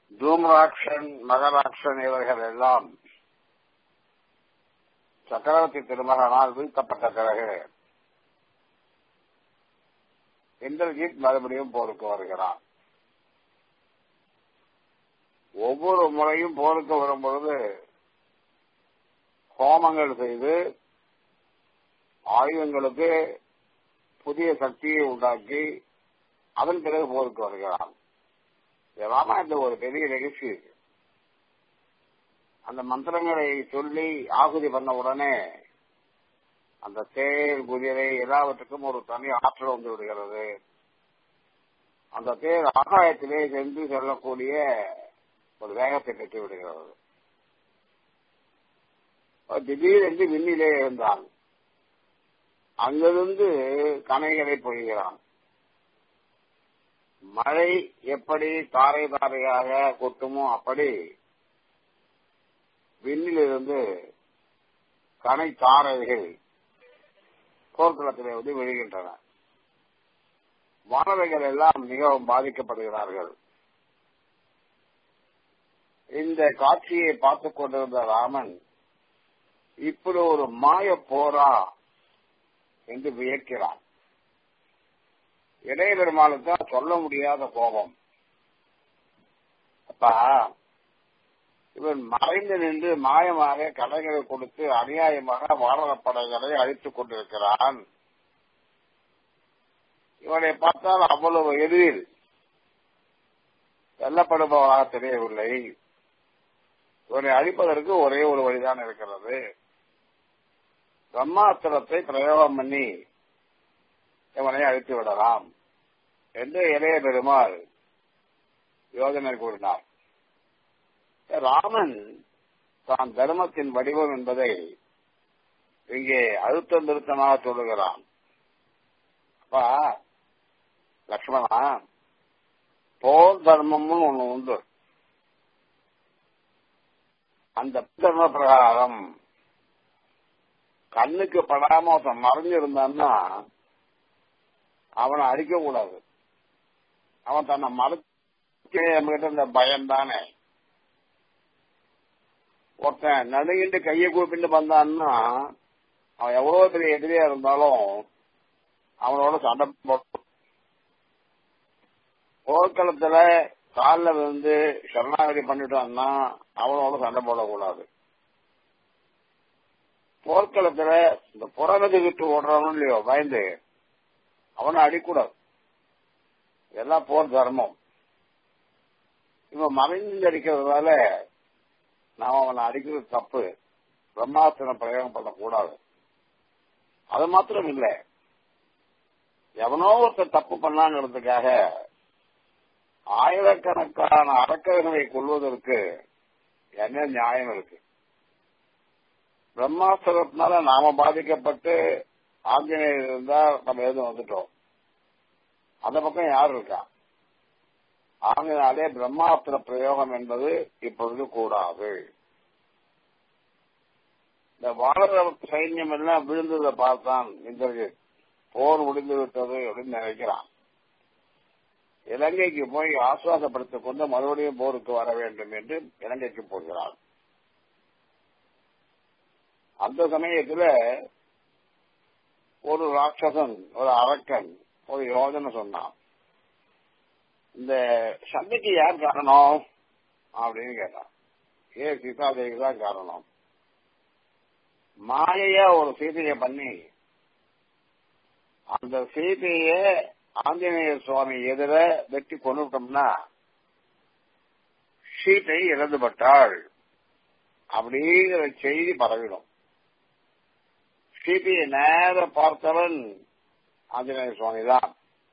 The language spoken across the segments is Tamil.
தூம்ராட்சன் மகராட்சன் இவர்கள் எல்லாம் சக்கரவர்த்தி திருமகனால் வீழ்த்தப்பட்ட பிறகு இந்திரஜித் மறுபடியும் போருக்கு வருகிறான் ஒவ்வொரு முறையும் போருக்கு வரும்பொழுது ஹோமங்கள் செய்து ஆயுதங்களுக்கு புதிய சக்தியை உண்டாக்கி அதன் பிறகு போருக்கு வருகிறான் ராமாயணத்தில் ஒரு பெரிய நிகழ்ச்சி இருக்கு அந்த மந்திரங்களை சொல்லி ஆகுதி பண்ண உடனே அந்த தேர் குதிரை எல்லாவற்றுக்கும் ஒரு தனி ஆற்றல் வந்து விடுகிறது அந்த தேர் ஆகாயத்திலே சென்று செல்லக்கூடிய ஒரு வேகத்தை பெற்று விடுகிறது திடீரென்று விண்ணிலே இருந்தான் அங்கிருந்து கனைகளை பொழிகிறான் மழை எப்படி தாரை தாரையாக கொட்டுமோ அப்படி விண்ணிலிருந்து கனை தாரைகள் போர்க்களத்திலே வந்து விழுகின்றன மாணவர்கள் எல்லாம் மிகவும் பாதிக்கப்படுகிறார்கள் இந்த காட்சியை பார்த்துக் கொண்டிருந்த ராமன் இப்படி ஒரு மாய போரா என்று வியக்கிறான் இளைய பெருமாளுக்கு தான் சொல்ல முடியாத கோபம் அப்பா இவன் மறைந்து நின்று மாயமாக கலைகளை கொடுத்து அநியாயமாக வானர படைகளை அழித்துக் கொண்டிருக்கிறான் இவனை பார்த்தால் அவ்வளவு எளிதில் வெல்லப்படுபவராக தெரியவில்லை இவனை அழிப்பதற்கு ஒரே ஒரு வழிதான் இருக்கிறது பிரம்மாஸ்திரத்தை பிரயோகம் பண்ணி இவனை அழித்து விடலாம் என்று இளைய பெருமாள் யோஜனை கூறினார் ராமன் தான் தர்மத்தின் வடிவம் என்பதை இங்கே அழுத்தம் திருத்தமாக சொல்லுகிறான் அப்பா லக்ஷ்மணா போர் தர்மம்னு ஒண்ணு உண்டு அந்த தர்ம பிரகாரம் கண்ணுக்கு படாம ஒருத்தன் மறைஞ்சிருந்தான்னா அவனை அடிக்க கூடாது அவன் தன்னை மறைச்சு நம்மகிட்ட இந்த பயம் தானே ஒருத்தன் நடுங்கிட்டு கையை கூப்பிட்டு வந்தான்னா அவன் எவ்வளவு பெரிய எதிரியா இருந்தாலும் அவனோட சண்டை போட்டு போர்க்களத்துல காலில் விழுந்து சரணாகதி பண்ணிட்டான்னா அவனோட சண்டை போடக்கூடாது போர்க்களத்துல இந்த புறநதி விட்டு ஓடுறானோ இல்லையோ பயந்து அவனை அடிக்கூடாது எல்லாம் போர் தர்மம் இவன் மறைஞ்சு அடிக்கிறதுனால நாம் அவனை அடிக்கிறது தப்பு பிரம்மாஸ்திரம் பிரயோகம் பண்ணக்கூடாது அது மாத்திரம் இல்லை எவனோ ஒருத்தர் தப்பு பண்ணாங்கிறதுக்காக ஆயிரக்கணக்கான அரக்கர்களை கொள்வதற்கு என்ன நியாயம் இருக்கு பிரம்மாஸ்திரத்தினால நாம பாதிக்கப்பட்டு ஆஞ்சநேயர் இருந்தா நம்ம எதுவும் வந்துட்டோம் அந்த பக்கம் யார் இருக்கா ஆகையினாலே பிரம்மாஸ்திர பிரயோகம் என்பது இப்பொழுது கூடாது இந்த வானர சைன்யம் எல்லாம் விழுந்ததை பார்த்தான் இந்திரஜித் போர் முடிந்து விட்டது அப்படின்னு நினைக்கிறான் இலங்கைக்கு போய் ஆசுவாசப்படுத்திக் கொண்டு மறுபடியும் போருக்கு வர வேண்டும் என்று இலங்கைக்கு போகிறான் அந்த சமயத்துல ஒரு ராட்சசன் ஒரு அரக்கன் ஒரு யோஜனை சொன்னான் இந்த சண்டைக்கு யார் காரணம் அப்படின்னு கேட்டான் ஏ சீதாதேவிக்கு தான் காரணம் மாயையா ஒரு சீதையை பண்ணி அந்த சீதைய ஆஞ்சநேய சுவாமி எதிர வெட்டி கொண்டுட்டோம்னா சீதை இறந்துபட்டாள் அப்படிங்கிற செய்தி பரவிடும் சீதையை நேர பார்த்தவன் ஆஞ்சநேய சுவாமி தான்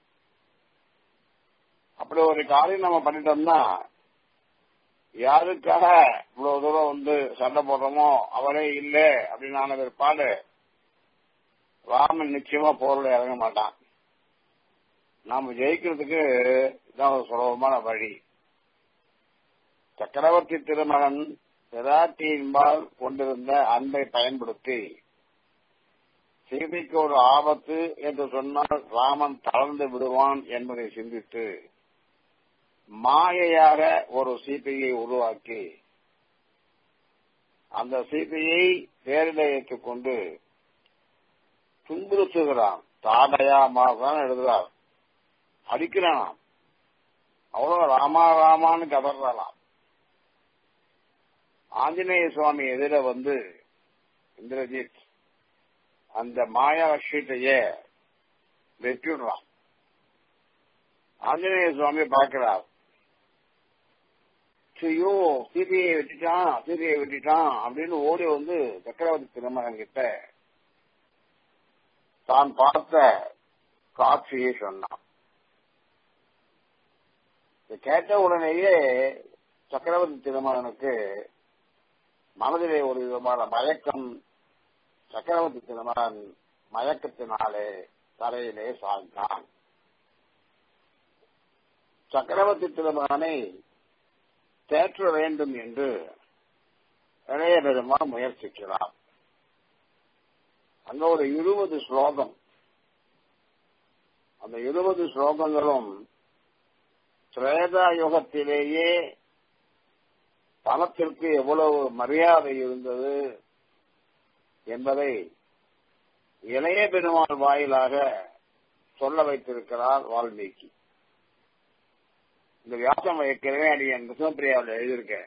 அப்படி ஒரு காரியம் நம்ம பண்ணிட்டோம்னா யாருக்காக இவ்வளவு தூரம் வந்து சண்டை போடுறோமோ அவரே இல்லை அப்படின்னு ஆன பிற்பாடு ராமன் நிச்சயமா போர்ல இறங்க மாட்டான் நாம ஜெயிக்கிறதுக்கு இதான் ஒரு சுலபமான வழி சக்கரவர்த்தி திருமகன் பிராட்டியின்பால் கொண்டிருந்த அன்பை பயன்படுத்தி சீதைக்கு ஒரு ஆபத்து என்று சொன்னால் ராமன் தளர்ந்து விடுவான் என்பதை சிந்தித்து மாயையாக ஒரு சிபிஐ உருவாக்கி அந்த சிபிஐ பேரில் ஏற்றுக்கொண்டு துன்புறுத்துகிறான் தாடையா மாதான் எழுதுறார் அடிக்கிறானாம் அவ்வளவு ராமா ராமான்னு கதறாளாம் ஆஞ்சநேய சுவாமி எதிர வந்து இந்திரஜித் அந்த மாயா ஷீட்டைய வெட்டிடுறான் ஆஞ்சநேய சுவாமி பார்க்கிறார் ஐயோ சிபிஐ வெட்டிட்டான் சிபிஐ வெட்டிட்டான் அப்படின்னு ஓடி வந்து சக்கரவர்த்தி திருமகன் கிட்ட தான் பார்த்த காட்சியை சொன்னான் கேட்ட உடனேயே சக்கரவர்த்தி திருமகனுக்கு மனதிலே ஒரு விதமான மயக்கம் சக்கரவர்த்தி திருமகன் மயக்கத்தினாலே தரையிலே சாய்ந்தான் சக்கரவர்த்தி திருமகனை தேற்ற வேண்டும் என்று இளைய பெருமாள் முயற்சிக்கிறார் அங்க ஒரு இருபது ஸ்லோகம் அந்த இருபது ஸ்லோகங்களும் திரேதா யுகத்திலேயே பணத்திற்கு எவ்வளவு மரியாதை இருந்தது என்பதை இளைய பெருமாள் வாயிலாக சொல்ல வைத்திருக்கிறார் வால்மீகி இந்த வியாசம் ஏற்கனவே அடியன் கிருஷ்ணபிரியாவில் எழுதியிருக்கேன்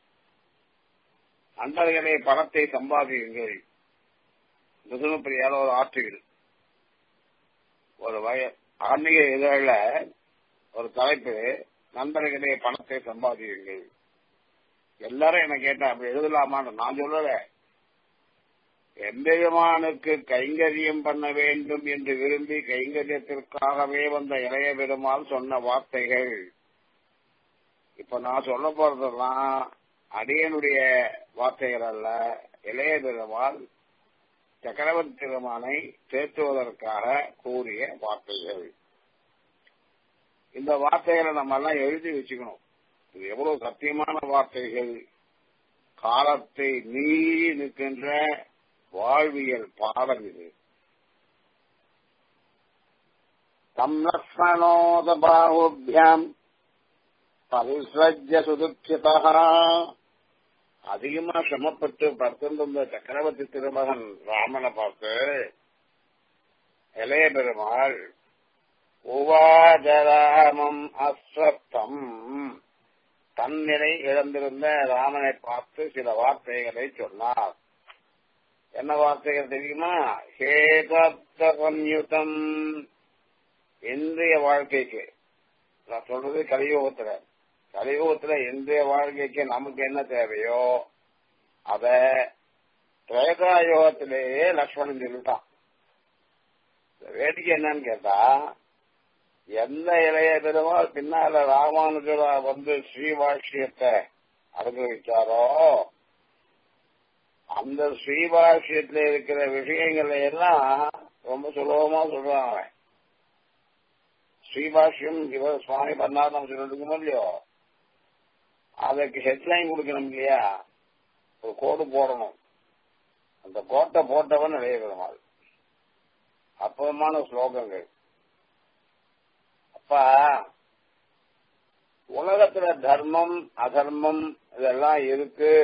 அண்டர்களே பணத்தை சம்பாதியுங்கள் கிருஷ்ணபிரியாவில் ஒரு ஆற்றுகள் ஒரு வய ஆன்மீக இதழில் ஒரு தலைப்பு நண்பர்களே பணத்தை சம்பாதியுங்கள் எல்லாரும் என்ன கேட்டேன் அப்படி எழுதலாமான்னு நான் சொல்லல எம்பெருமானுக்கு கைங்கரியம் பண்ண வேண்டும் என்று விரும்பி கைங்கரியத்திற்காகவே வந்த இளைய பெருமாள் சொன்ன வார்த்தைகள் இப்ப நான் சொல்ல போறதெல்லாம் அடியனுடைய வார்த்தைகள் அல்ல இளைய பெருமாள் சக்கரவர்த்தி பெருமானை தேற்றுவதற்காக கூறிய வார்த்தைகள் இந்த வார்த்தைகளை நம்ம எல்லாம் எழுதி வச்சுக்கணும் இது எவ்வளவு சத்தியமான வார்த்தைகள் காலத்தை மீறி நிற்கின்ற வாழ்வியல் பாடம் இது தம் லக்ஷ்மணோத பாகுபியாம் பரிசஜ்ய சுதுக்கியதா அதிகமா சிரமப்பட்டு படுத்திருந்த சக்கரவர்த்தி திருமகன் ராமனை பார்த்து இளைய பெருமாள் உவாஜராமம் அஸ்வத்தம் தன்னிலை இழந்திருந்த ராமனை பார்த்து சில வார்த்தைகளை சொன்னார் என்ன வார்த்தைகள் தெரியுமா ஹேதப்த சம்யுதம் இன்றைய வாழ்க்கைக்கு நான் சொல்றது கலியுகத்துல கலியுகத்துல இன்றைய வாழ்க்கைக்கு நமக்கு என்ன தேவையோ அத திரேதாயுகத்திலேயே லக்ஷ்மணன் சொல்லிட்டான் வேடிக்கை என்னன்னு கேட்டா எந்த இளைய பெருமாள் பின்னால ராமானுஜரா வந்து ஸ்ரீபாஷ்யத்தை அனுபவிச்சாரோ அந்த ஸ்ரீபாஷ்யத்துல இருக்கிற விஷயங்களை எல்லாம் ரொம்ப சுலபமா சொல்றான் அவன் ஸ்ரீபாஷ்யம் இவர் சுவாமி பண்ணாதான் சொல்லிருக்கணும் இல்லையோ அதுக்கு ஹெட்லைன் கொடுக்கணும் இல்லையா ஒரு கோடு போடணும் அந்த கோட்டை போட்டவன் நிறைய பெருமாள் அற்புதமான ஸ்லோகங்கள் அப்ப உலகத்துல தர்மம் அதர்மம் இதெல்லாம் இருக்கு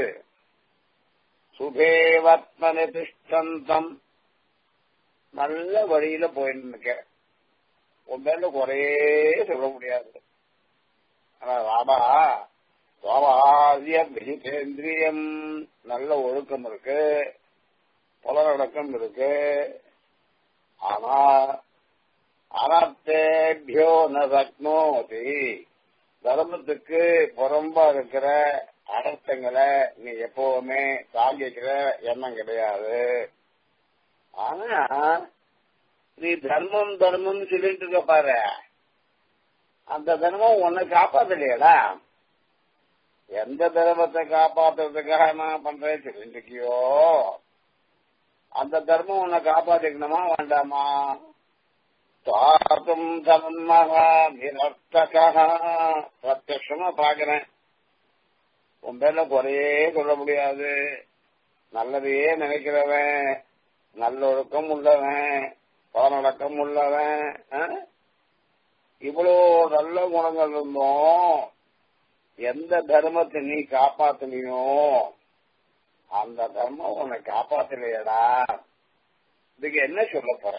சுபேவத்மனி திஷ்டந்தம் நல்ல வழியில போயிட்டு இருக்க உன் மேல குறையே சொல்ல முடியாது ஆனா ராமா சுவாபாசிய விஜிதேந்திரியம் நல்ல ஒழுக்கம் இருக்கு புலநடக்கம் இருக்கு ஆனா அனர்த்தேபியோ ந சக்னோதி தர்மத்துக்கு புறம்பா இருக்கிற அனர்த்தங்களை நீ எப்பவுமே தாங்கிக்கிற எண்ணம் கிடையாது ஆனா நீ தர்மம் தர்மம் சொல்லிட்டு இருக்க பாரு அந்த தர்மம் உன்னை காப்பாத்தலையடா எந்த தர்மத்தை காப்பாத்துறதுக்காக நான் பண்றேன் சொல்லிட்டு இருக்கியோ அந்த தர்மம் உன்னை காப்பாத்திக்கணுமா வேண்டாமா தாத்தும் தர்மகா நிரர்த்தகா பிரத்யமா பாக்குறேன் உன் பேர்ல குறையே சொல்ல முடியாது நல்லதையே நினைக்கிறவன் நல்லொழுக்கம் உள்ளவன் பலநடக்கம் உள்ளவன் இவ்வளோ நல்ல குணங்கள் இருந்தோம் எந்த தர்மத்தை நீ காப்பாத்தலையோ அந்த தர்மம் உன்னை காப்பாத்தலையடா இதுக்கு என்ன சொல்ல போற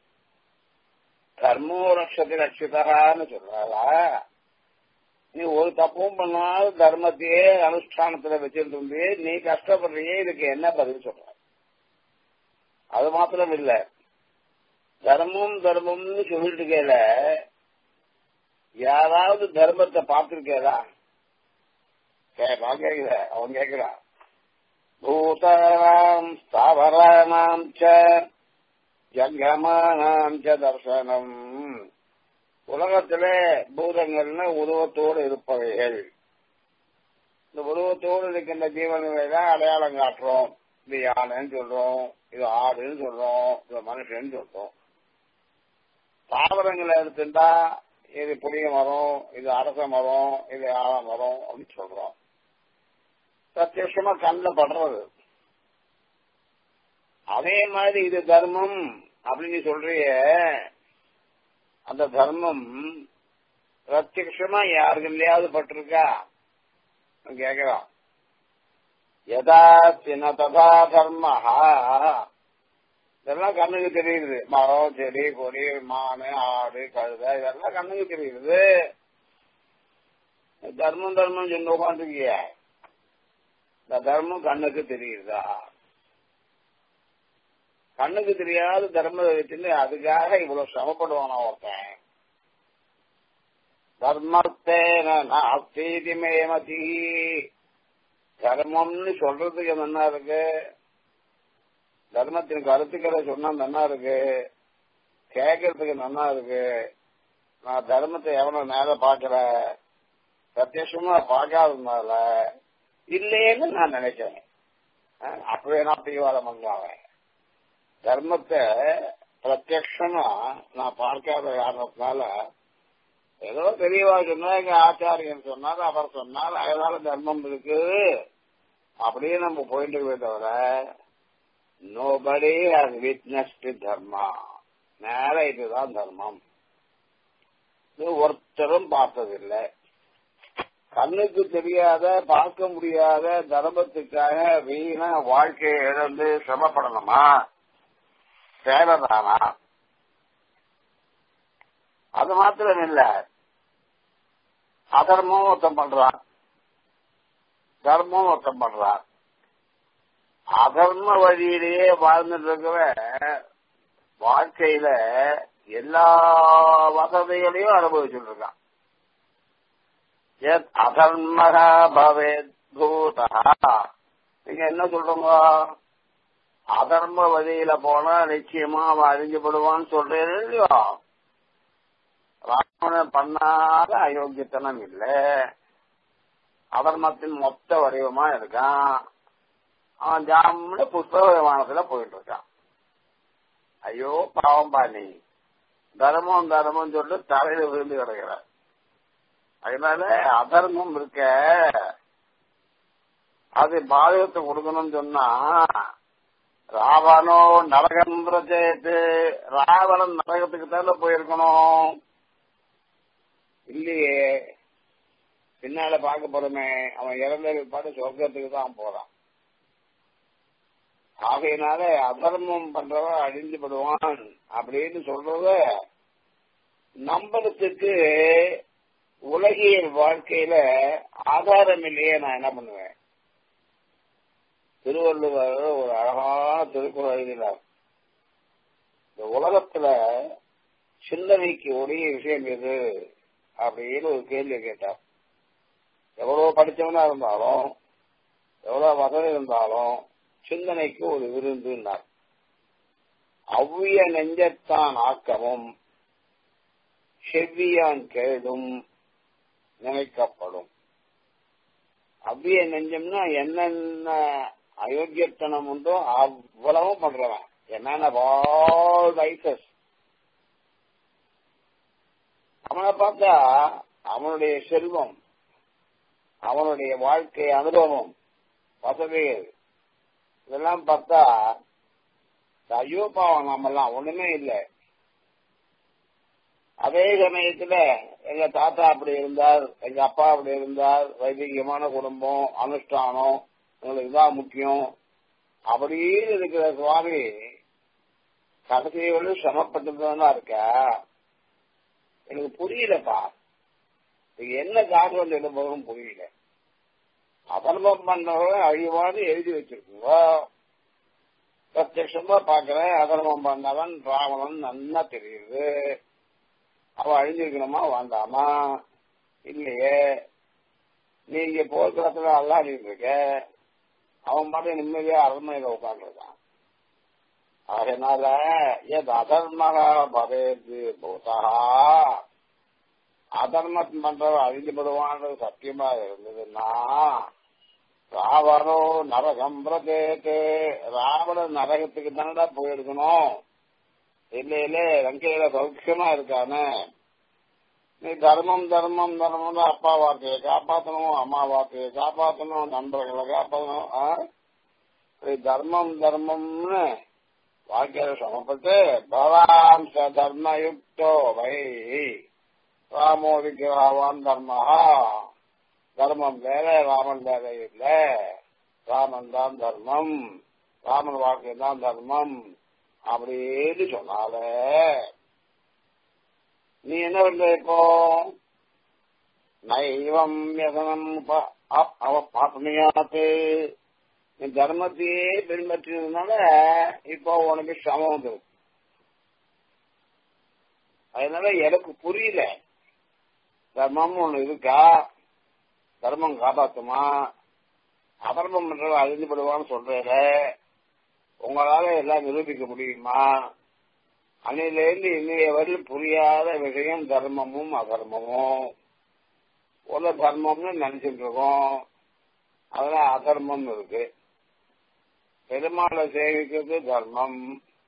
தர்மோ ரட்சத்தை ரட்சிதரான்னு சொல்றாளா நீ ஒரு தப்பும் பண்ணாத தர்மத்தையே அனுஷ்டானத்துல வச்சுட்டு இருந்தே நீ கஷ்டப்படுறியே இதுக்கு என்ன பதில் சொல்ற அது மாத்திரம் இல்ல தர்மம் தர்மம்னு சொல்லிட்டு இருக்கேல யாராவது தர்மத்தை பார்த்திருக்கேதா கேட்கலாம் கேட்கல அவன் கேட்கிறான் பூதானாம் ஸ்தாவராணாம் ச ஜங்கமானாம் ச தர்சனம் உலகத்திலே பூதங்கள்னு உருவத்தோடு இருப்பவைகள் இந்த உருவத்தோடு இருக்கின்ற ஜீவன்களை தான் அடையாளம் காட்டுறோம் இது யானைன்னு சொல்றோம் இது ஆடுன்னு சொல்றோம் இது மனுஷன் சொல்றோம் தாவரங்களை எடுத்துட்டா இது புளிய மரம் இது அரச மரம் இது ஆழ மரம் அப்படின்னு சொல்றோம் பிரத்யட்சமா கண்ணில் படுறது அதே மாதிரி இது தர்மம் அப்படின்னு சொல்றிய அந்த தர்மம் பிரத்யட்சமா யாருக்குள்ளயாவது பட்டிருக்கா கேட்கிறான் யதா தின ததா தர்மஹா இதெல்லாம் கண்ணுக்கு தெரியுது மரம் செடி கொடி மானு ஆடு கழுத இதெல்லாம் கண்ணுக்கு தெரியுது தர்மம் தர்மம் சொல்லி உட்காந்துருக்கிய இந்த தர்மம் கண்ணுக்கு தெரியுதா கண்ணுக்கு தெரியாத தர்மத்தை வச்சுட்டு அதுக்காக இவ்வளவு சிரமப்படுவானா ஒருத்தன் தர்மத்தேன நாஸ்தீதிமேமதி தர்மம்னு சொல்றதுக்கு என்ன இருக்கு தர்மத்தின் கருத்துக்களை சொன்னா நல்லா இருக்கு கேட்கறதுக்கு நல்லா இருக்கு நான் தர்மத்தை எவனும் நேர பாக்கல பிரத்யட்சமா பார்க்காததுனால இல்லேன்னு நான் நினைக்கிறேன் அப்பவே நான் தீவிரம் பண்ணாங்க தர்மத்தை பிரத்யட்சமா நான் பார்க்காத காரணத்தினால ஏதோ தெரியவா சொன்னா எங்க ஆச்சாரியன் சொன்னார் அவர் சொன்னார் அதனால தர்மம் இருக்கு அப்படியே நம்ம போயிட்டு இருக்கே தவிர நோபடி ஹாஸ் விட்னஸ்ட் தர்மா நேர இதுதான் தர்மம் இது ஒருத்தரும் பார்த்ததில்லை கண்ணுக்கு தெரியாத பார்க்க முடியாத தர்மத்துக்காக வீணா வாழ்க்கையை இழந்து சிரமப்படணுமா தேவைதானா அது மாத்திரம் இல்ல அதர்மம் ஒருத்தம் பண்றான் தர்மம் ஒருத்தம் பண்றான் அதர்ம வழியிலேயே வாழ்ந்துட்டு இருக்கவ வாழ்க்கையில எல்லா வசதிகளையும் அனுபவிச்சுட்டு இருக்கான் அதர்மகா பவேத் பூதா நீங்க என்ன சொல்றீங்க அதர்ம வழியில போனா நிச்சயமா அவன் அழிஞ்சுபடுவான்னு சொல்றேன் இல்லையோ ராவணன் பண்ணாத அயோக்கியத்தனம் இல்ல அதர்மத்தின் மொத்த வடிவமா இருக்கான் அவன் ஜாமுன்னு புஷ்ப விமானத்துல போயிட்டு இருக்கான் ஐயோ பாவம் பாணி தர்மம் தர்மம் சொல்லிட்டு தலையில விழுந்து கிடக்கிறார் அதனால அதர்மம் இருக்க அது பாதகத்தை கொடுக்கணும்னு சொன்னா ராவணோ நரகம் பிரஜேத்து ராவணன் நரகத்துக்கு தானே போயிருக்கணும் இல்லையே பின்னால பார்க்க போறோமே அவன் இறந்த பாட்டு சொர்க்கத்துக்கு தான் போறான் ஆகையினால அதர்மம் பண்றவன் அழிஞ்சு படுவான் அப்படின்னு சொல்றத நம்பறதுக்கு உலகியல் வாழ்க்கையில ஆதாரம் இல்லையே நான் என்ன பண்ணுவேன் திருவள்ளுவர் ஒரு அழகான திருக்குறள் எழுதினார் இந்த உலகத்துல சிந்தனைக்கு ஒரே விஷயம் எது அப்படின்னு ஒரு கேள்வி கேட்டார் எவ்வளவு படிச்சவனா இருந்தாலும் எவ்வளவு வசதி இருந்தாலும் சிந்தனைக்கு ஒரு விருந்துனார் அவ்விய நெஞ்சத்தான் ஆக்கமும் செவ்வியான் கேடும் நினைக்கப்படும் அவ்விய நெஞ்சம்னா என்னென்ன அயோக்கியத்தனம் உண்டோ அவ்வளவும் பண்றவன் என்னென்ன ஆல் வைசஸ் அவனை பார்த்தா அவனுடைய செல்வம் அவனுடைய வாழ்க்கை அனுபவம் வசதிகள் இதெல்லாம் பார்த்தா ஐயோ பாவம் நம்மெல்லாம் ஒண்ணுமே இல்லை அதே சமயத்துல எங்க தாத்தா அப்படி இருந்தார் எங்க அப்பா அப்படி இருந்தார் வைதிகமான குடும்பம் அனுஷ்டானம் உங்களுக்கு தான் முக்கியம் அப்படின்னு இருக்கிற சுவாமி கடைசியோடு சிரமப்பட்டுதான் இருக்கா எனக்கு புரியலப்பா இது என்ன காரணம் சொல்ல போதும் புரியல அதர்மம் பண்ணவங்க அழிவான்னு எழுதி வச்சிருக்கோங்க பிரத்யமா பாக்குறேன் அதர்மம் பண்ணவன் ராவணன் நல்லா தெரியுது அவன் அழிஞ்சிருக்கணுமா வேண்டாமா இல்லையே நீங்க போர்க்களத்துல அல்லாடிட்டு இருக்க அவன் பாட்டு நிம்மதியா அரண்மனையில உட்காந்துருக்கான் அதனால எது அதர்மகா பவேது பூதா அதர்மம் பண்றவன் அழிஞ்சுபடுவான்றது சத்தியமா இருந்ததுன்னா ராவணோ நரகம் பிரதேத்து ராவணன் நரகத்துக்கு தானடா போயிருக்கணும் இல்ல இல்ல லங்கையில சௌக்கியமா இருக்கானே நீ தர்மம் தர்மம் தர்மம் அப்பா வார்த்தையை காப்பாற்றணும் அம்மா வார்த்தையை காப்பாற்றணும் நண்பர்களை காப்பாற்றணும் ஆ? இப்படி தர்மம் தர்மம்னு வாழ்க்கையில சமப்பட்டு பவாம்ச தர்மயுக்தோ வை ராமோ விக்கிரகவான் தர்மஹா தர்மம் வேற ராமன் வேற இல்ல ராமன் தான் தர்மம் ராமன் வாழ்க்கை தான் தர்மம் அப்படின்னு சொன்னால நீ என்ன பண்ற இப்போ நைவம் யசனம் ப- அப்- அவ பாப்பனையாத்து நீ தர்மத்தையே பின்பற்றினதுனால இப்போ உனக்கு சிரமம் வந்துடும் அதனால எனக்கு புரியல தர்மம்னு ஒண்ணு இருக்கா தர்மம் காப்பாத்துமா அதர்மம் பண்றவன் அழிந்துபடுவான்னு சொல்றேன் உங்களால எல்லாம் நிரூபிக்க முடியுமா அன்னையிலேருந்து இன்னைய வரையில் புரியாத விஷயம் தர்மமும் அதர்மமும் ஒரு தர்மம்னு நினைச்சிட்டு இருக்கோம் அதுல அதர்மம் இருக்கு பெருமாளை சேவிக்கிறது தர்மம்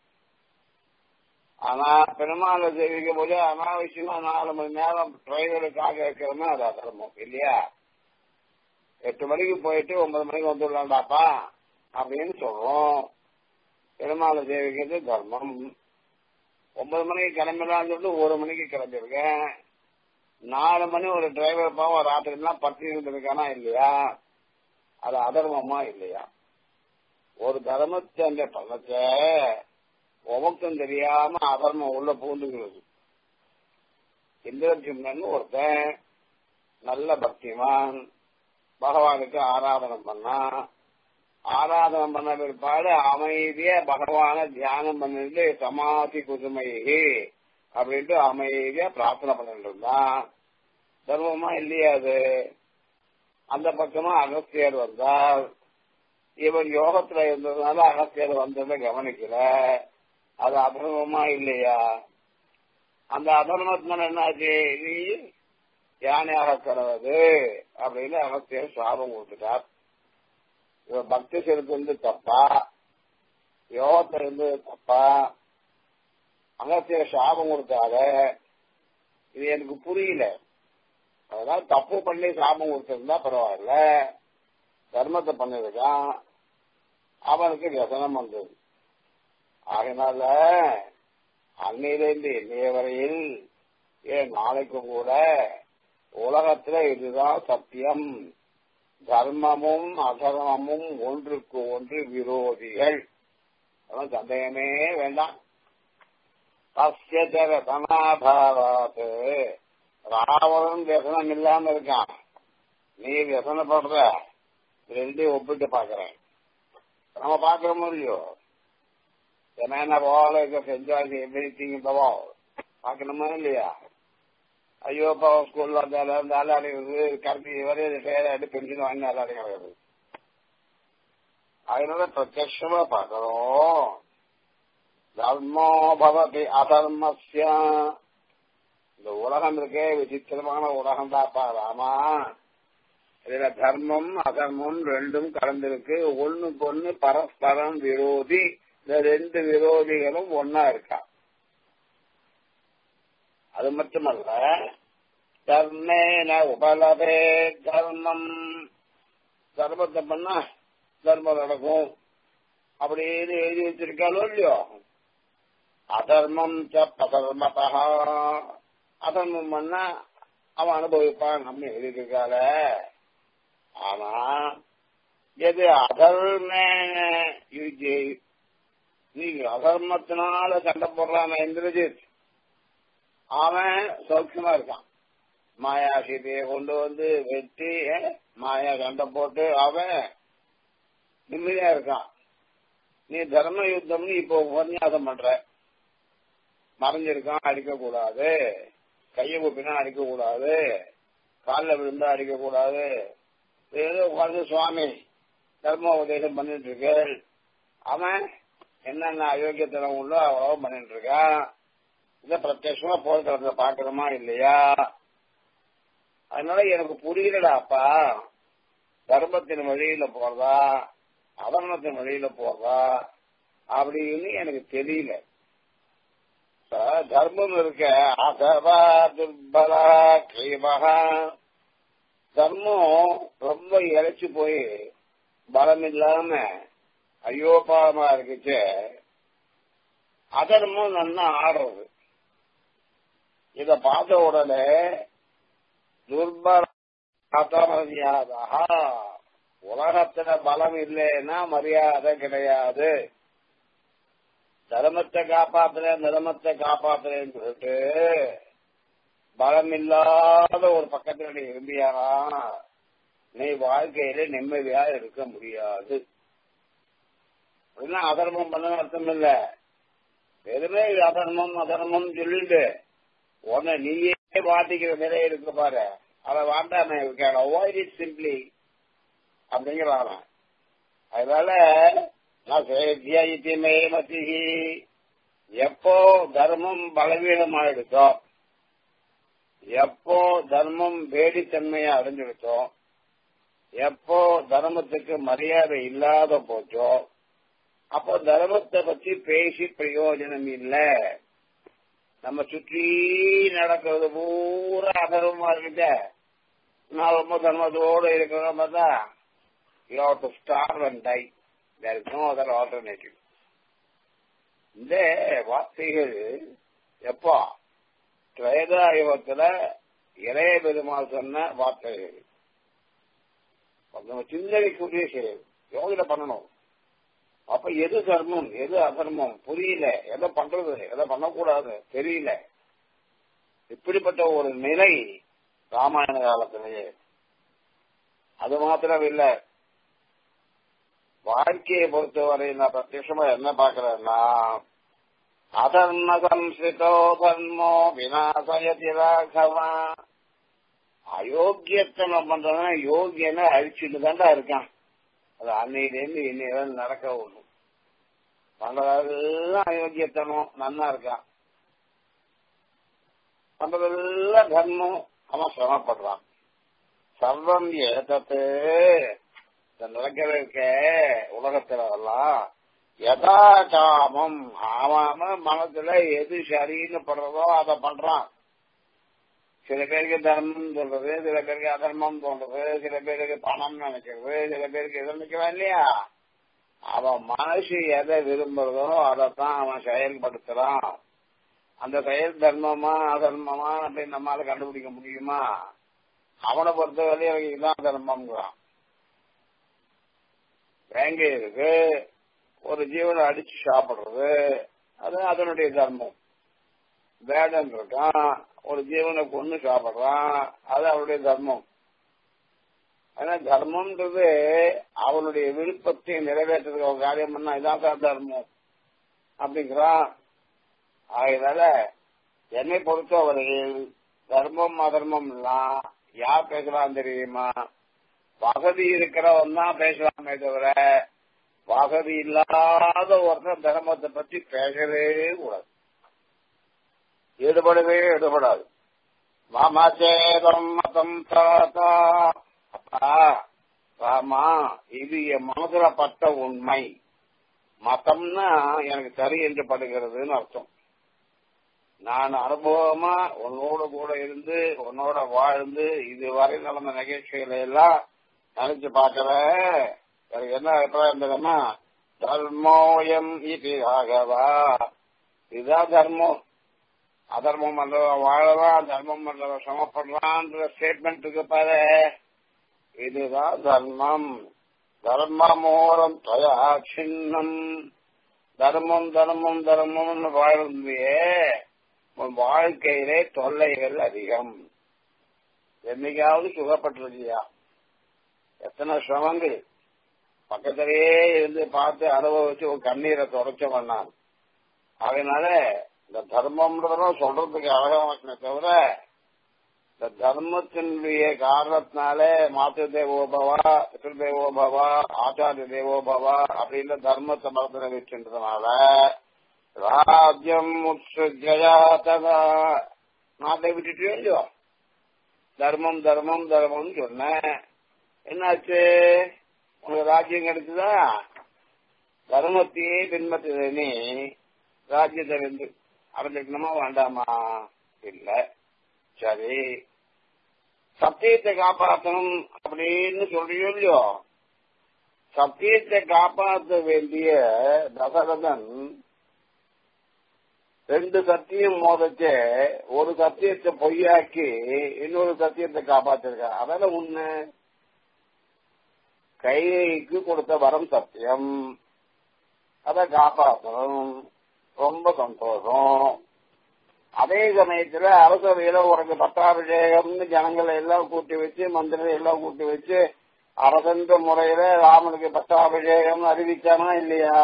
ஆனா பெருமாளை சேவிக்கும் போது அனாவசியமா நாலு மணி நேரம் டிரைவருக்காக இருக்கிறோமே அது அதர்மம் இல்லையா எட்டு மணிக்கு போயிட்டு ஒன்பது மணிக்கு வந்துடலாம்டாப்பா அப்படின்னு சொல்றோம் பெருமாளை சேவிக்கிறது தர்மம் ஒன்பது மணிக்கு கிளம்பிடலாம்னு சொல்லிட்டு ஒரு மணிக்கு கிளம்பிருக்கேன் நாலு மணி ஒரு டிரைவர் பாவம் ராத்திரிலாம் பத்து இருந்திருக்கானா இல்லையா அது அதர்மமா இல்லையா ஒரு தர்மத்தை அந்த பள்ளத்தை உமக்கும் தெரியாம அதர்மம் உள்ள பூந்துக்கிறது இந்திரஜிம்னு ஒருத்தன் நல்ல பக்திமான் பகவானுக்கு ஆராதனை பண்ணா ஆராதனை பண்ண பிற்பாடு அமைதியா பகவான தியானம் பண்ணிட்டு சமாதி குதுமையே அப்படின்ட்டு அமைதியா பிரார்த்தனை பண்ணிட்டு இருந்தான் தர்மமா இல்லையா அது அந்த பக்கமா அகஸ்தியர் வந்தார் இவன் யோகத்துல இருந்ததுனால அகஸ்தியர் வந்ததை கவனிக்கல அது அதர்மமா இல்லையா அந்த அதர்மத்தினால என்னாச்சு நீ யானையாக கிடவது அப்படின்னு அகஸ்தியர் சாபம் கொடுத்துட்டார் இவன் பக்தி செலுத்து தப்பா யோகத்துல இருந்து தப்பா அகஸ்தியர் சாபம் கொடுத்தாரு இது எனக்கு புரியல அதனால தப்பு பண்ணி சாபம் கொடுத்திருந்தா பரவாயில்ல தர்மத்தை பண்ணிருக்கான் அவனுக்கு விசனம் வந்தது அதனால அன்னையிலிருந்து இன்னைய வரையில் ஏன் நாளைக்கு கூட உலகத்துல இதுதான் சத்தியம் தர்மமும் அதர்மமும் ஒன்றுக்கு ஒன்று விரோதிகள் அதெல்லாம் சந்தேகமே வேண்டாம் தனாபாவாத்து ராவணன் வியசனம் இல்லாம இருக்கான் நீ வியசனப்படுற ரெண்டையும் ஒப்பிட்டு பாக்குறேன் நம்ம பாக்குற முடியும் என்னென்ன போல செஞ்சாச்சு எவ்ரி திங் பவோ பாக்கணுமா இல்லையா ஐயோ இப்போ ஸ்கூல் வந்தால இருந்து அல்லாடுகிறது கல்வி வரை ரிட்டையர் ஆகிட்டு பென்ஷன் வாங்கி அல்லாடி கிடக்குது அதனால பிரத்யமா பார்க்கிறோம் தர்மோ பவதி அதர்மஸ்ய இந்த உலகம் இருக்கே விசித்திரமான உலகம் தாப்பா ராமா இதுல தர்மம் அதர்மம் ரெண்டும் கலந்திருக்கு ஒண்ணுக்கு ஒண்ணு பரஸ்பரம் விரோதி இந்த ரெண்டு விரோதிகளும் ஒன்னா இருக்கா அது மட்டுமல்ல தர்மேன உபலபே தர்மம் தர்மத்தை பண்ணா தர்மம் நடக்கும் அப்படின்னு எழுதி வச்சிருக்காளோ இல்லையோ அதர்மம் ச பதர்மதா அதர்மம் பண்ணா அவன் அனுபவிப்பான் நம்ம எழுதியிருக்கால ஆனா எது அதர்ம நீங்க அதர்மத்தினால சண்டை போடுறான் இந்திரஜித் அவன் சௌக்கியமா இருக்கான் மாயா சீதையை கொண்டு வந்து வெட்டி மாயா சண்டை போட்டு அவன் நிம்மதியா இருக்கான் நீ தர்ம யுத்தம்னு இப்போ உபன்யாசம் பண்ற மறைஞ்சிருக்கான் அடிக்க கூடாது கையை குப்பினா அடிக்க கூடாது காலில் விழுந்தா அடிக்க கூடாது ஏதோ உட்காந்து சுவாமி தர்ம உபதேசம் பண்ணிட்டு இருக்கு அவன் என்னென்ன அயோக்கியத்தனம் உண்டோ அவ்வளோ பண்ணிட்டு இருக்கான் இதை பிரத்யட்சமா போர்க்களத்துல பாக்குறோமா இல்லையா அதனால எனக்கு புரியலடாப்பா தர்மத்தின் வழியில போறதா அதர்மத்தின் வழியில போறதா அப்படின்னு எனக்கு தெரியல தர்மம் இருக்க அதவா துர்பலா கிரீமகா தர்மம் ரொம்ப இழைச்சு போய் பலம் இல்லாம ஐயோபாவமா இருக்குச்சு அதர்மம் நல்லா ஆடுறது இத பார்த்த உடனே துர்பலமரியாதா உலகத்துல பலம் இல்லைன்னா மரியாதை கிடையாது தர்மத்தை காப்பாத்துறேன் தர்மத்தை காப்பாத்துறேன்னு சொல்லிட்டு பலம் இல்லாத ஒரு பக்கத்துல நீ இருந்தியானா நீ வாழ்க்கையில நிம்மதியா இருக்க முடியாது அப்படின்னா அதர்மம் பண்ண அர்த்தம் இல்ல வெறுமே அதர்மம் அதர்மம் சொல்லிட்டு உன்னை நீயே பாதிக்கிற நிலை இருக்கு பாரு அதை வாண்டாம அவாய்ட் இட் சிம்பிளி அப்படிங்கிறான் அதனால நான் சேத்தியமே மத்திகி எப்போ தர்மம் பலவீனமாயிடுச்சோ எப்போ தர்மம் வேடித்தன்மையா அடைஞ்சிடுச்சோ எப்போ தர்மத்துக்கு மரியாதை இல்லாத போச்சோ அப்போ தர்மத்தை பத்தி பேசி பிரயோஜனம் இல்லை நம்ம சுற்றி நடக்கிறது பூரா அதர்மமா இருக்கிட்ட நான் ரொம்ப தர்மத்தோடு இருக்கிற பார்த்தா you have to starve and die there is no other alternative இந்த வார்த்தைகள் எப்போ திரேதாயுகத்துல இளைய பெருமாள் சொன்ன வார்த்தைகள் நம்ம சிந்தனைக்குரிய செயல் யோகித பண்ணணும் அப்ப எது தர்மம் எது அதர்மம் புரியல எதை பண்றது எதை பண்ணக்கூடாது தெரியல இப்படிப்பட்ட ஒரு நிலை ராமாயண காலத்திலேயே அது மாத்திரம் இல்ல வாழ்க்கையை பொறுத்தவரை நான் பிரத்யட்சமா என்ன பாக்குறேன்னா அதர்ம சம்ஸ்கிருதோ தர்மோ விநாசயதி ராகவா அயோக்கியத்தனம் பண்றவன் யோகியனை அழிச்சுட்டு தாண்டா இருக்கான் அது அன்னையிலேருந்து இன்னையில நடக்க ஒண்ணும் பண்றதெல்லாம் அயோக்கியத்தனம் நன்னா இருக்கான் பண்றதெல்லாம் தர்மம் அவன் சிரமப்படுறான் சர்வம் ஏதத்து இந்த நடக்கிற இருக்க உலகத்துல எல்லாம் யதா காமம் அவன் மனசுல எது சரின்னு படுறதோ அதை பண்றான் சில பேருக்கு தர்மம் சொல்றது சில பேருக்கு அதர்மம் தோன்றது சில பேருக்கு பணம் நினைக்கிறது சில பேருக்கு எதை நினைக்கிறான் இல்லையா அவன் மனசு எதை விரும்புறதோ அதைத்தான் அவன் செயல்படுத்துறான் அந்த செயல் தர்மமா அதர்மமா அப்படின்னு நம்மளால கண்டுபிடிக்க முடியுமா அவனை பொறுத்தவரை எனக்கு இதுதான் தர்மம்ங்கிறான் வேங்க இருக்கு ஒரு ஜீவனை அடிச்சு சாப்பிடுறது அது அதனுடைய தர்மம் வேடன் இருக்கான் ஒரு ஜீவனை கொண்டு சாப்பிடுறான் அது அவனுடைய தர்மம் ஆனா தர்மம்ன்றது அவனுடைய விருப்பத்தை நிறைவேற்றுறதுக்கு ஒரு காரியம் பண்ணா இதான் தான் தர்மம் அப்படிங்கிறான் அதனால என்னை பொறுத்தவரையில் தர்மம் அதர்மம் எல்லாம் யார் பேசலாம் தெரியுமா வசதி இருக்கிறவன் தான் பேசலாமே தவிர வசதி இல்லாத ஒருத்தன் தர்மத்தை பத்தி பேசவே கூடாது ஈடுபடவே ஈடுபடாது மாமாச்சேதம் மதம் தாத்தா அப்பா ராமா இது என் மனசுல பட்ட உண்மை மதம்னா எனக்கு சரி என்று படுகிறதுன்னு அர்த்தம் நான் அனுபவமா உன்னோட கூட இருந்து உன்னோட வாழ்ந்து இதுவரை நடந்த நிகழ்ச்சிகளை எல்லாம் நினைச்சு பாக்குறேன் எனக்கு என்ன அபிப்பிராயம் தெரியுமா தர்மோயம் இது ஆகவா இதுதான் தர்மம் அதர்மம் பண்றவன் வாழலாம் தர்மம் பண்றவன் சமப்படலான்ற ஸ்டேட்மெண்ட்டுக்கு பாரு இதுதான் தர்மம் தர்மமோரம் தயா சின்னம் தர்மம் தர்மம் தர்மம்னு வாழ்ந்தியே உன் வாழ்க்கையிலே தொல்லைகள் அதிகம் என்னைக்காவது சுகப்பட்டிருக்கியா எத்தனை சிரமங்கள் பக்கத்திலேயே இருந்து பார்த்து அனுபவிச்சு உன் கண்ணீரை தொடச்சவன் நான் அதனால இந்த தர்மம்ன்றதும் சொல்றதுக்கு அழகாமக்கனே தவிர இந்த தர்மத்தினுடைய காரணத்தினாலே மாத்து தேவோபவா பித்ரு தேவோபவா ஆச்சாரிய தேவோபவா அப்படின்னு தர்மத்தை மரத்தில் வச்சுன்றதுனால ராஜ்யம் உத்ஸயா ததா நாட்டை விட்டுட்டு இல்லையோ தர்மம் தர்மம் தர்மம்னு சொன்னேன் என்னாச்சு உனக்கு ராஜ்யம் கிடைச்சதா தர்மத்தையே பின்பற்றுது நீ ராஜ்யத்தை வந்து அடைஞ்சிக்கணுமா வேண்டாமா இல்ல சரி சத்தியத்தை காப்பாற்றணும் அப்படின்னு சொல்றியோ இல்லையோ சத்தியத்தை காப்பாற்ற வேண்டிய தசரதன் ரெண்டு சத்தியம் மோதச்சு ஒரு சத்தியத்தை பொய்யாக்கி இன்னொரு சத்தியத்தை காப்பாத்திருக்க அதான உண்மை கைக்கு கொடுத்த வரம் சத்தியம் அதை காப்பாற்றணும் ரொம்ப சந்தோஷம் அதே சமயத்துல அரசவையில உனக்கு பட்டாபிஷேகம்னு ஜனங்களை எல்லாம் கூட்டி வச்சு மந்திரி எல்லாம் கூட்டி வச்சு அரசன்ற முறையில ராமனுக்கு பட்டாபிஷேகம் அறிவிச்சானா இல்லையா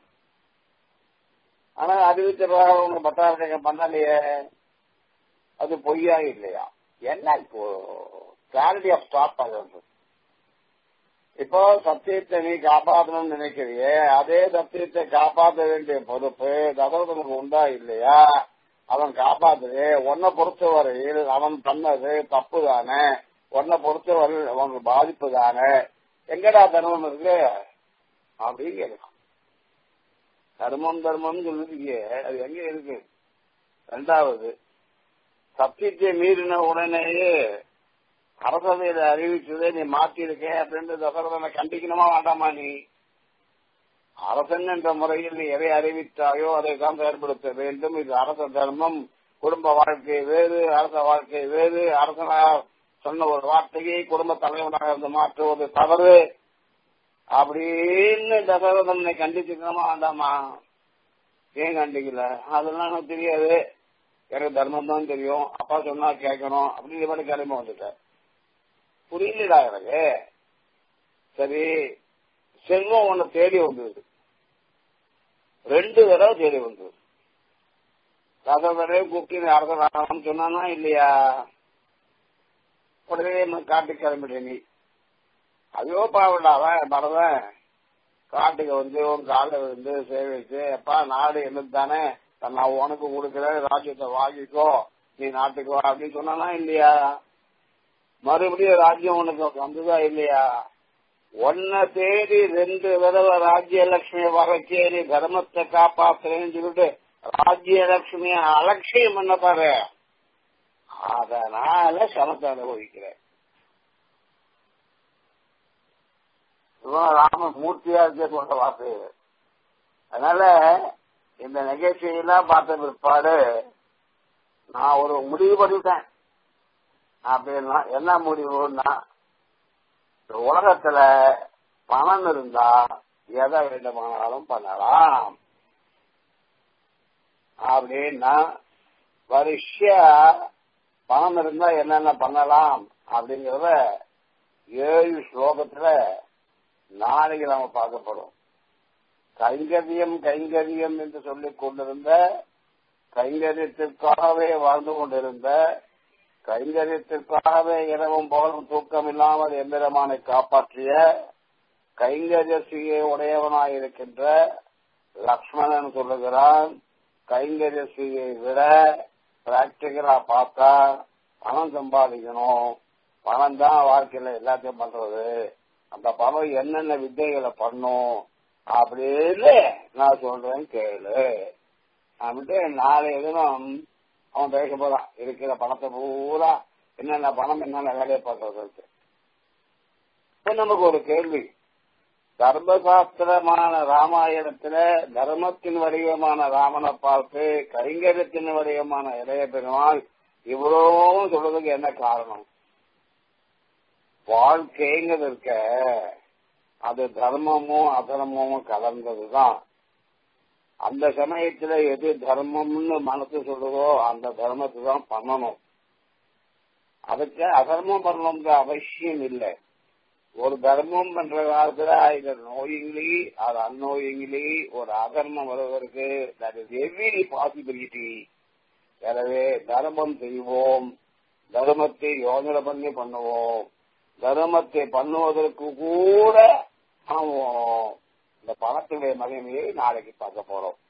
ஆனா அறிவிச்ச பிரகாரம் உனக்கு பட்டாபிஷேகம் பண்ணலையே அது பொய்யா இல்லையா என்ன இப்போ கிளாரிட்டி ஆஃப் ஸ்டாப் ஆகுது இப்போ சத்தியத்தை நீ காப்பாற்றணும்னு நினைக்கிறியே அதே சத்தியத்தை காப்பாற்ற வேண்டிய பொறுப்பு தசரதனுக்கு உண்டா இல்லையா அவன் காப்பாத்துது உன்னை பொறுத்தவரையில் அவன் பண்ணது தப்பு தானே உன்னை பொறுத்தவரையில் அவனுக்கு பாதிப்பு தானே எங்கடா தர்மம் இருக்கு அப்படின்னு கேட்கலாம் தர்மம் தர்மம் சொல்லிருக்கே அது எங்க இருக்கு ரெண்டாவது சத்தியத்தை மீறின உடனேயே அரசவையில அறிவிச்சதை நீ மாத்திருக்க அப்படின்னு தசரதனை கண்டிக்கணுமா வேண்டாமா நீ அரசன் என்ற முறையில் நீ எதை அறிவித்தாயோ அதை தான் செயல்படுத்த வேண்டும் இது அரச தர்மம் குடும்ப வாழ்க்கை வேறு அரச வாழ்க்கை வேறு அரசனா சொன்ன ஒரு வார்த்தையை குடும்ப தலைவனாக இருந்து மாற்றுவது தவறு அப்படின்னு தசரதனை கண்டிச்சுக்கணுமா வேண்டாமா ஏன் கண்டிக்கல அதெல்லாம் எனக்கு தெரியாது எனக்கு தர்மம் தான் தெரியும் அப்பா சொன்னா கேட்கணும் அப்படின்னு மாதிரி கிளம்பி வந்துட்டேன் புரியலடா எனக்கு சரி செல்வம் உன்னை தேடி வந்தது ரெண்டு தடவை தேடி வந்தது தடவை கூப்பிட்டு அரசன் சொன்னானா இல்லையா உடனே காட்டு கிளம்பிட்ட நீ ஐயோ பாவண்டாவன் பரவன் காட்டுக்கு வந்து உன் காலில் வந்து சேவிச்சு எப்பா நாடு என்னது தானே நான் உனக்கு கொடுக்குறேன் ராஜ்யத்தை வாங்கிக்கோ நீ நாட்டுக்கு வா அப்படின்னு சொன்னானா இல்லையா மறுபடியும் ராஜ்யம் உனக்கு வந்ததா இல்லையா ஒன்ன தேடி ரெண்டு தடவை ராஜ்யலட்சுமிய வகைக்கே நீ தர்மத்தை காப்பாத்துறேன்னு சொல்லிட்டு ராஜ்யலட்சுமிய அலட்சியம் பண்ண பாரு அதனால சமத்தை அனுபவிக்கிறேன் ராமன் மூர்த்தியா இருக்க சொல்ற வார்த்தை அதனால இந்த நிகழ்ச்சியெல்லாம் பார்த்த பிற்பாடு நான் ஒரு முடிவு பண்ணிட்டேன் அப்படின்னா என்ன முடிவுன்னா உலகத்துல பணம் இருந்தா எதை வேண்டுமானாலும் பண்ணலாம் அப்படின்னா வருஷ பணம் இருந்தா என்னென்ன பண்ணலாம் அப்படிங்கறத ஏழு ஸ்லோகத்துல நாளைக்கு நாம பார்க்கப்படும் கைங்கரியம் கைங்கரியம் என்று சொல்லிக் கொண்டிருந்த கைங்கரியத்திற்காகவே வாழ்ந்து கொண்டிருந்த கைங்கரியத்திற்காகவே இரவும் பகலும் தூக்கம் இல்லாமல் எந்திரமானை காப்பாற்றிய கைங்கரியசியை உடையவனாயிருக்கின்ற லக்ஷ்மணன் சொல்லுகிறான் கைங்கரியசியை விட பிராக்டிகலா பார்த்தா பணம் சம்பாதிக்கணும் பணம் தான் வாழ்க்கையில எல்லாத்தையும் பண்றது அந்த பணம் என்னென்ன வித்தைகளை பண்ணும் அப்படின்னு நான் சொல்றேன் கேளு அப்படின்ட்டு நாளைய தினம் அவன் பேச போறான் இருக்கிற பணத்தை பூரா என்னென்ன பணம் என்னென்ன வேலையை பார்க்கறது இப்ப நமக்கு ஒரு கேள்வி தர்மசாஸ்திரமான ராமாயணத்துல தர்மத்தின் வடிவமான ராமனை பார்த்து கரிங்கரத்தின் வடிவமான இளைய பெருமாள் இவ்வளவும் சொல்றதுக்கு என்ன காரணம் வாழ்க்கைங்கிறது இருக்க அது தர்மமும் அதர்மமும் கலந்ததுதான் அந்த சமயத்துல எது தர்மம்னு மனசு சொல்லுதோ அந்த தர்மத்தை தான் பண்ணணும் அதுக்கு அதர்மம் பண்ணணுங்கிற அவசியம் இல்லை ஒரு தர்மம் பண்ற காலத்துல இது நோயிங்லி அது அந்நோயிங்லி ஒரு அதர்மம் வருவதற்கு தட் இஸ் எவ்ரி பாசிபிலிட்டி எனவே தர்மம் செய்வோம் தர்மத்தை யோஜனை பண்ணி பண்ணுவோம் தர்மத்தை பண்ணுவதற்கு கூட இந்த பணத்துடைய மகிமையை நாளைக்கு பார்க்க போறோம்